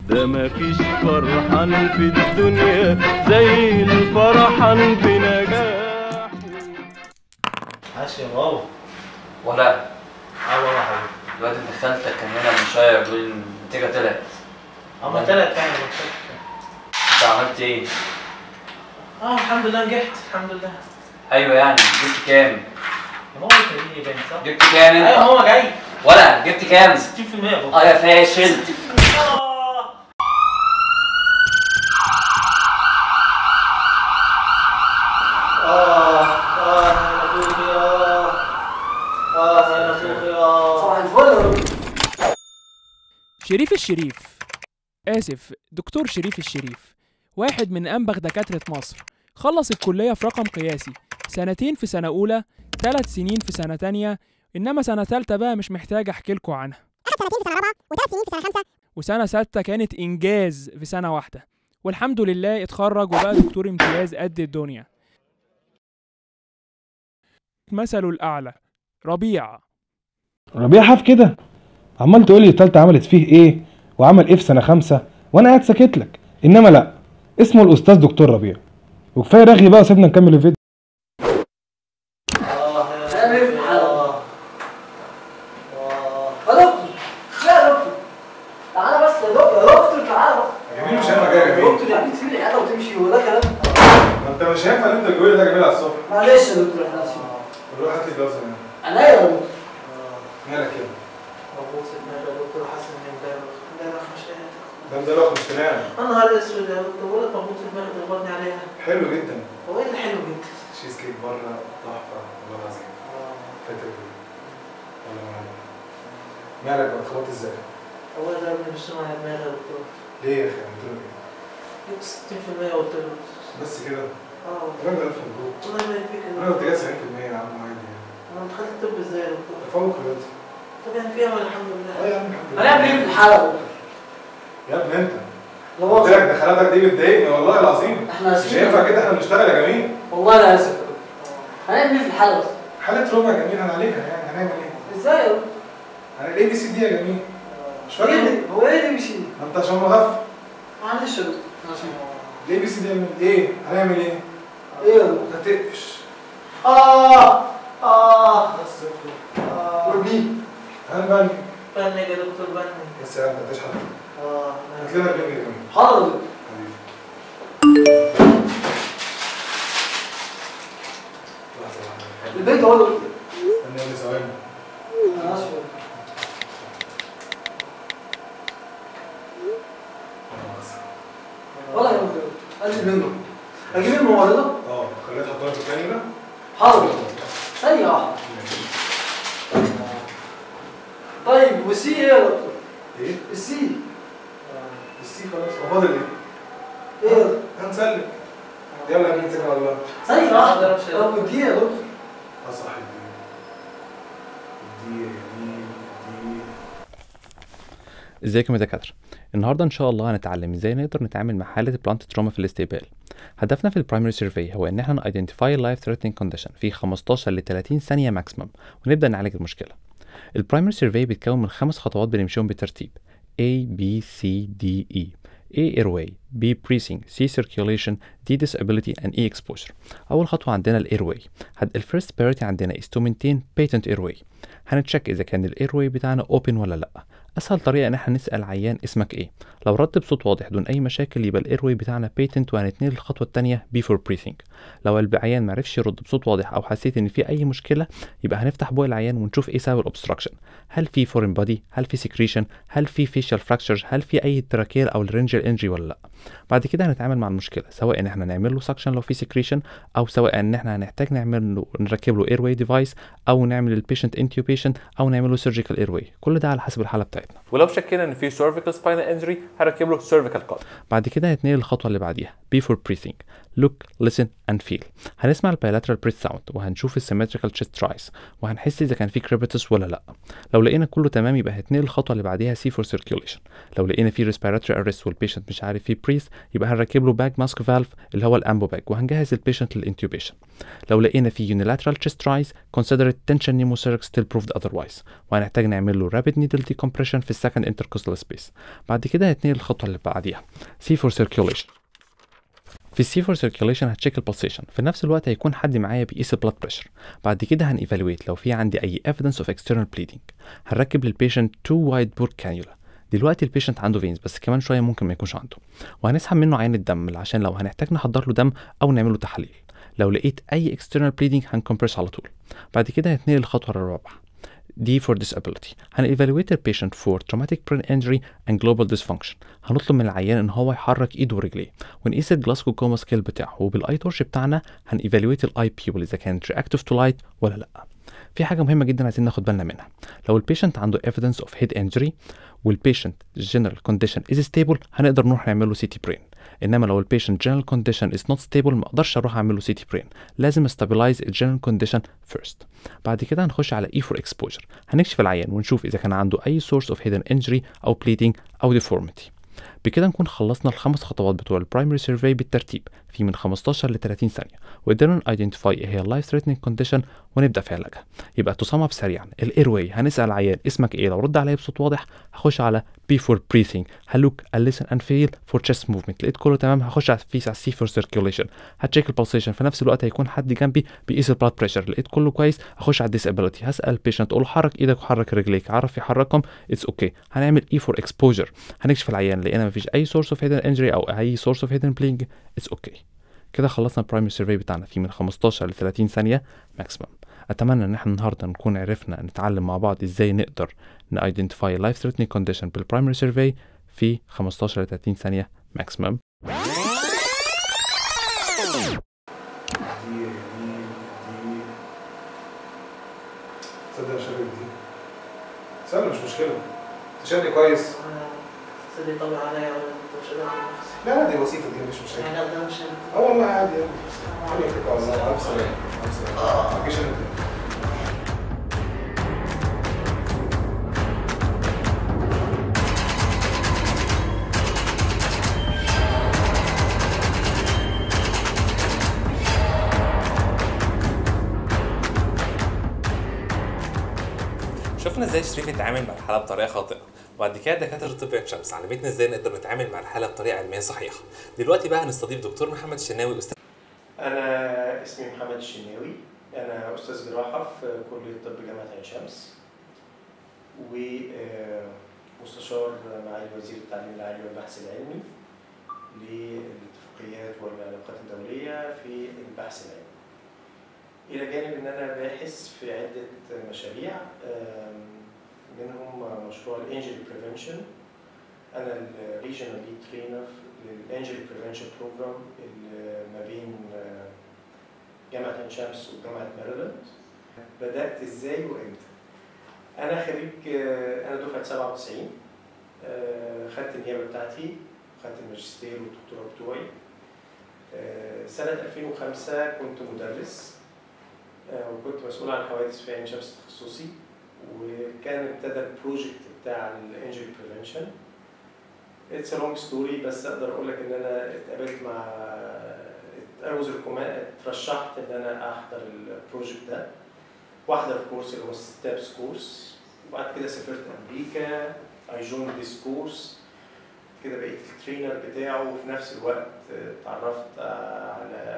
ده مفيش فرحان في الدنيا زي الفرحان بنجاح ماشي يا بابا ولا اه والله يا حبيبي الواد اللي خالتك كان هنا من شويه بيقول إن النتيجه طلعت اما تلات تاني انت عملت ايه؟ اه الحمد لله نجحت الحمد لله ايوه يعني جبت كام؟ يا ماما انت دي باين صح؟ جبت كام ايوه انت؟ ماما جاي ولا جبت كام؟ 60% يا بابا اه يا فاشل آه. آه آه يا أخوي آه آه يا أخوي آه صباح الفل شريف الشريف آسف دكتور شريف الشريف واحد من أنبغ دكاترة مصر خلص الكلية في رقم قياسي سنتين في سنة أولى ثلاث سنين في سنة تانية إنما سنة تالتة بقى مش محتاج أحكيلكوا عنها سنتين في سنه رابعه وثلاث سنين في سنه خمسه وسنة ستة كانت إنجاز في سنة واحدة والحمد لله اتخرج وبقى دكتور امتياز قد الدنيا مثله الأعلى ربيع ربيع حاف كده عمال تقول لي التالتة عملت فيه ايه وعمل ايه في سنة خمسة وانا قاعد ساكت لك انما لا اسمه الاستاذ دكتور ربيع وكفايه رغي بقى وسيبنا نكمل الفيديو آه يا تعمل إيه في أخوي الحلقة؟ آه آه يا دكتور لا يا دكتور تعالى بس يا دكتور يا دكتور تعالى بس جميل مش هينفع كده يا يا جميل دكتور يعني تسيب العياده وتمشي وده كلام ما انت مش هينفع اللي انت تقول ده جميل على الصبح معلش يا دكتور احنا اسفين روح هات لي جوزة انا يا دكتور مالك كده مبروك في دماغي يا دكتور حاسس اني مدرخ مدرخ مش قادر ده مدلوخ مش تنام يا نهار اسود يا دكتور بقول لك مبروك في دماغي تخبطني عليها حلو جدا هو ايه اللي حلو جدا؟ تشيز كيك بره تحفه والله العظيم فاتر والله مالك بقى اتخبطت ازاي؟ هو ده ابني مش سامع دماغي يا دكتور ليه يا اخي عملت له ايه؟ جبت 60% قلت له بس كده اه الراجل الف مبروك الله يبارك فيك يا انا كنت دكتور جاي 70% يا عم عادي يعني انا دخلت الطب ازاي يا دكتور؟ تفوق دلوقتي طب يعني فيها ولا الحمد اه لله؟ يا عم الحمد لله هنعمل ايه في الحلقه يا دكتور؟ يا ابني انت لا قلت لك مؤاخذة. دخلاتك دي بتضايقني والله العظيم احنا مش اسفين هينفع كده احنا بنشتغل يا جميل والله انا اسف يا دكتور هنعمل ايه في الحلقه بس؟ حالة روما يا جميل هنعالجها يعني هنعمل ايه؟ ازاي يا دكتور؟ انا الاي بي سي دي يا جميل مش ايه فاكر ده؟ هو ايه اللي مشي؟ ما انت عشان مغفل معلش يا دكتور احنا اسفين الاي بي سي دي يعمل ايه؟ هنعمل ايه؟ ايه يا دكتور؟ هتقفش اه اه بس يا دكتور. اه والمين؟ هنبني بني يا دكتور بني بس يا عم ما تشحت اه هات لنا البنج يا جميل حاضر يا دكتور حبيبي لحظة واحدة. البيت اهو يا دكتور استنى لي ثواني انا اسف يا دكتور. ولا يا دكتور انزل منه اجيب الممرضه اه خليها تحطها في الكاميرا حاضر ثانيه واحده طيب والسي ايه يا دكتور ايه؟ السي السي خلاص هو فاضل ايه؟ ايه يا دكتور هنسلك يلا يا جميل اتكل على الله ثانيه ما واحده أقدرش يا طب ودي يا دكتور اه صح دي دي يا جميل دي ازيكم يا دكاتره النهارده ان شاء الله هنتعلم ازاي نقدر نتعامل مع حاله بلانت تروما في الاستقبال هدفنا في البرايمري سيرفي هو ان احنا ايدنتيفاي لايف ثريتنينج كونديشن في 15 ل 30 ثانيه ماكسيمم ونبدا نعالج المشكله البرايمري سيرفي بيتكون من خمس خطوات بنمشيهم بالترتيب A B C D E A airway B breathing C circulation D disability and E exposure أول خطوة عندنا ال airway هد الفيرست priority عندنا is to maintain patent airway هنتشيك إذا كان ال airway بتاعنا open ولا لأ اسهل طريقه ان احنا نسال عيان اسمك ايه لو رد بصوت واضح دون اي مشاكل يبقى الايروي بتاعنا بيتنت وهنتنقل للخطوه الثانيه بيفور بريثنج لو العيان معرفش يرد بصوت واضح او حسيت ان في اي مشكله يبقى هنفتح بوق العيان ونشوف ايه سبب الاوبستراكشن هل في فورين بودي هل في سكريشن هل في فيشال فراكشرز هل في اي تراكير او الرنجل انجري ولا لا بعد كده هنتعامل مع المشكله سواء ان احنا نعمل له سكشن لو في سكريشن او سواء ان احنا هنحتاج نعمل له نركب له ايروي ديفايس او نعمل للبيشنت انتيوبيشن او نعمل له سيرجيكال ايروي كل ده على حسب الحاله بتاعتنا ولو شكينا ان في cervical spinal injury هركب له cervical collar بعد كده هنتنقل للخطوه اللي بعديها before breathing look listen and feel هنسمع البايلاترال بريث ساوند وهنشوف السيمتريكال تشيست رايز وهنحس اذا كان في كريبتس ولا لا لو لقينا كله تمام يبقى هتنقل الخطوه اللي بعديها سي فور سيركيوليشن لو لقينا في ريسبيراتوري ارست والبيشنت مش عارف فيه بريث يبقى هنركب له باك ماسك فالف اللي هو الامبو باك وهنجهز البيشنت للانتوبيشن لو لقينا في unilateral chest rise consider it tension pneumothorax still proved otherwise وهنحتاج نعمل له rapid needle decompression في السكند intercostal space بعد كده هتنقل الخطوه اللي بعديها C for circulation في السي فور سيركيوليشن هتشيك البلسيشن في نفس الوقت هيكون حد معايا بيقيس البلاد بريشر بعد كده هنيفالويت لو في عندي اي evidence of external bleeding هنركب للبيشنت تو وايد بور كانيولا دلوقتي البيشنت عنده فينز بس كمان شويه ممكن ما يكونش عنده وهنسحب منه عين الدم عشان لو هنحتاج نحضر له دم او نعمل له تحاليل لو لقيت اي external bleeding هنكمبرس على طول بعد كده هتنقل الخطوه الرابعه D for disability هنevaluate the patient for traumatic brain injury and global dysfunction هنطلب من العيان ان هو يحرك ايده ورجليه ونقيس الجلاسكو كوما سكيل بتاعه وبالاي تورش بتاعنا هنevaluate الاي بيبل اذا كانت reactive to light ولا لا في حاجه مهمه جدا عايزين ناخد بالنا منها لو البيشنت عنده evidence of head injury والبيشنت general condition is stable هنقدر نروح نعمل له سي تي برين انما لو البيشنت general condition is not stable ما اقدرش اروح اعمل له سي تي برين لازم استابلايز الجنرال كونديشن فيرست بعد كده هنخش على اي فور اكسبوجر هنكشف العيان ونشوف اذا كان عنده اي سورس اوف هيدن انجري او bleeding او ديفورميتي بكده نكون خلصنا الخمس خطوات بتوع البرايمري سيرفي بالترتيب في من 15 ل 30 ثانيه وقدرنا ايدنتيفاي ايه هي اللايف ثريتنينج كونديشن ونبدا في علاجها يبقى تصمم سريعا الاير واي هنسال العيان اسمك ايه لو رد عليا بصوت واضح هخش على بي فور بريثنج هلوك listen and feel for chest movement لقيت كله تمام هخش على في على السي فور سيركيوليشن هتشيك البلسيشن في نفس الوقت هيكون حد جنبي بيقيس البلاد بريشر لقيت كله كويس هخش على الديسابيلتي هسال البيشنت اقول له حرك ايدك وحرك رجليك عرف يحركهم اتس اوكي okay. هنعمل اي فور اكسبوجر هنكشف العيان لقينا مفيش اي سورس اوف هيدن انجري او اي سورس اوف هيدن بلينج اتس اوكي كده خلصنا البرايمري سيرفي بتاعنا في من 15 ل 30 ثانيه ماكسيمم اتمنى ان احنا النهارده نكون عرفنا نتعلم مع بعض ازاي نقدر نايدنتيفاي لايف ثريتنينج كونديشن بالبرايمري سيرفي في 15 ل 30 ثانيه ماكسيمم دي دي دي تصدق مش عارف دي سهل مش مشكلة تشدي كويس اللي طلع عليا ولا كنت شغال نفسي لا لا دي بسيطة دي مش مشكلة يعني ده مش اه والله عادي يعني حلوة كده والله ألف سلامة ألف سلامة ما تجيش انت شفنا ازاي شريف اتعامل مع الحاله بطريقه خاطئه وبعد كده دكاتره طب عين شمس علمتنا ازاي نقدر نتعامل مع الحاله بطريقه علميه صحيحه دلوقتي بقى هنستضيف دكتور محمد الشناوي استاذ أنا اسمي محمد الشناوي أنا أستاذ جراحة في كلية طب جامعة عين شمس ومستشار معالي وزير التعليم العالي والبحث العلمي للاتفاقيات والعلاقات الدولية في البحث العلمي إلى جانب إن أنا باحث في عدة مشاريع آم، منهم مشروع الانجري بريفنشن أنا الريجنال ليد ترينر للانجري بريفنشن بروجرام اللي ما بين آه، جامعة عين شمس وجامعة ماريلاند بدأت إزاي وإمتى؟ أنا خريج آه، أنا دفعة 97 آه، خدت النيابة بتاعتي خدت الماجستير والدكتوراه بتوعي آه، سنة 2005 كنت مدرس آه، وكنت مسؤول عن حوادث في عين شمس تخصصي وكان ابتدى البروجكت بتاع الانجري بريفنشن اتس ا لونج ستوري بس اقدر اقول لك ان انا اتقابلت مع I was recommend- اترشحت ان انا احضر البروجكت ده واحضر الكورس اللي هو ستابس كورس وبعد كده سافرت امريكا I joined this course كده بقيت الترينر بتاعه وفي نفس الوقت آه، اتعرفت آه، على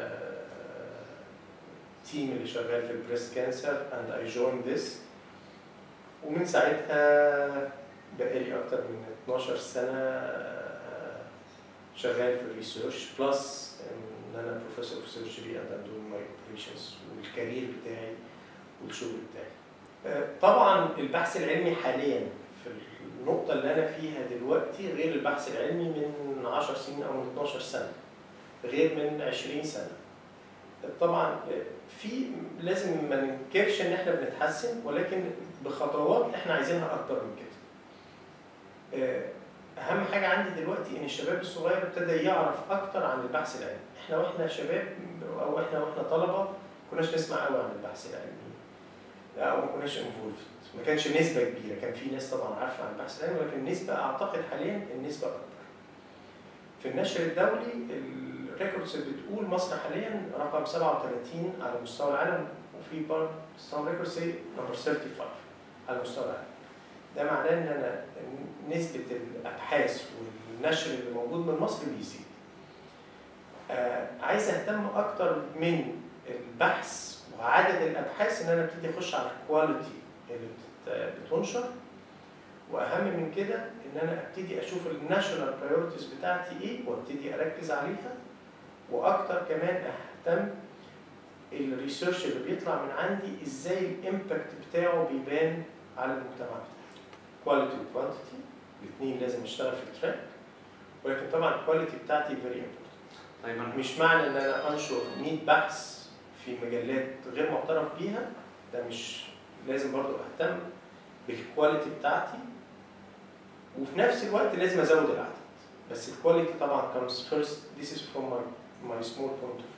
تيم اللي شغال في البريست كانسر and I joined this ومن ساعتها بقالي أكتر من 12 سنة آه، شغال في الريسيرش بلس إن أنا بروفيسور في سيرجري and I'm doing my operations والكارير بتاعي والشغل بتاعي. آه، طبعا البحث العلمي حاليا في النقطة اللي أنا فيها دلوقتي غير البحث العلمي من 10 سنين أو من 12 سنة غير من 20 سنة. طبعا في لازم ما ننكرش ان احنا بنتحسن ولكن بخطوات احنا عايزينها اكتر من كده. آه، اهم حاجه عندي دلوقتي ان الشباب الصغير ابتدى يعرف اكتر عن البحث العلمي احنا واحنا شباب او احنا واحنا طلبه ما كناش نسمع قوي عن البحث العلمي او ما كناش انفولفد ما كانش نسبه كبيره كان في ناس طبعا عارفه عن البحث العلمي ولكن النسبه اعتقد حاليا النسبه اكبر في النشر الدولي الريكوردز اللي بتقول مصر حاليا رقم 37 على مستوى العالم وفي برضه some records say number 35 على مستوى العالم ده معناه ان انا نسبه الابحاث والنشر اللي موجود من مصر بيزيد. آه عايز اهتم اكتر من البحث وعدد الابحاث ان انا ابتدي اخش على الكواليتي اللي بتت- بتنشر واهم من كده ان انا ابتدي اشوف الناشونال برايورتيز بتاعتي ايه وابتدي اركز عليها واكتر كمان اهتم الريسيرش اللي بيطلع من عندي ازاي الامباكت بتاعه بيبان على المجتمع بتاعي. كواليتي وكوانتيتي الاثنين لازم اشتغل في التراك ولكن طبعا الكواليتي بتاعتي فيري امبورتنت طيب أنا- مش معنى ان انا انشر 100 بحث في مجلات غير معترف بيها ده مش لازم برضو اهتم بالكواليتي بتاعتي وفي نفس الوقت لازم ازود العدد بس الكواليتي طبعا comes first this is from my, my small point of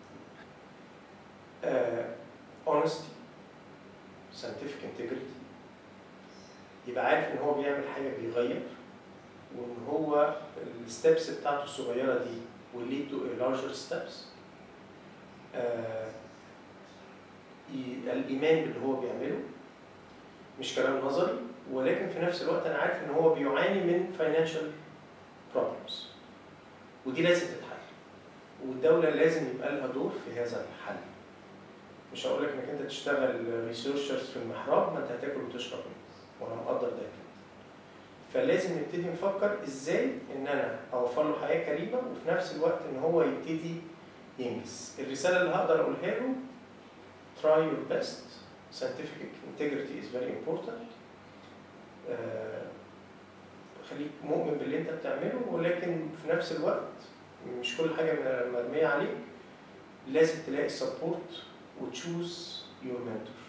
view uh, honesty scientific integrity يبقى عارف ان هو بيعمل حاجه بيغير وان هو الستبس بتاعته الصغيره دي will lead to a larger steps آه، ي- الايمان باللي هو بيعمله مش كلام نظري ولكن في نفس الوقت انا عارف ان هو بيعاني من financial problems ودي لازم تتحل والدولة لازم يبقى لها دور في هذا الحل مش هقول لك انك انت تشتغل ريسيرشرز في المحراب ما انت هتاكل وتشرب منه وانا مقدر ده كده فلازم نبتدي نفكر ازاي ان انا اوفر له حياه كريمه وفي نفس الوقت ان هو يبتدي ينجز الرساله اللي هقدر اقولها له try your best scientific integrity is very important آه، خليك مؤمن باللي انت بتعمله ولكن في نفس الوقت مش كل حاجه مرميه عليك لازم تلاقي سبورت وتشوز يور منتور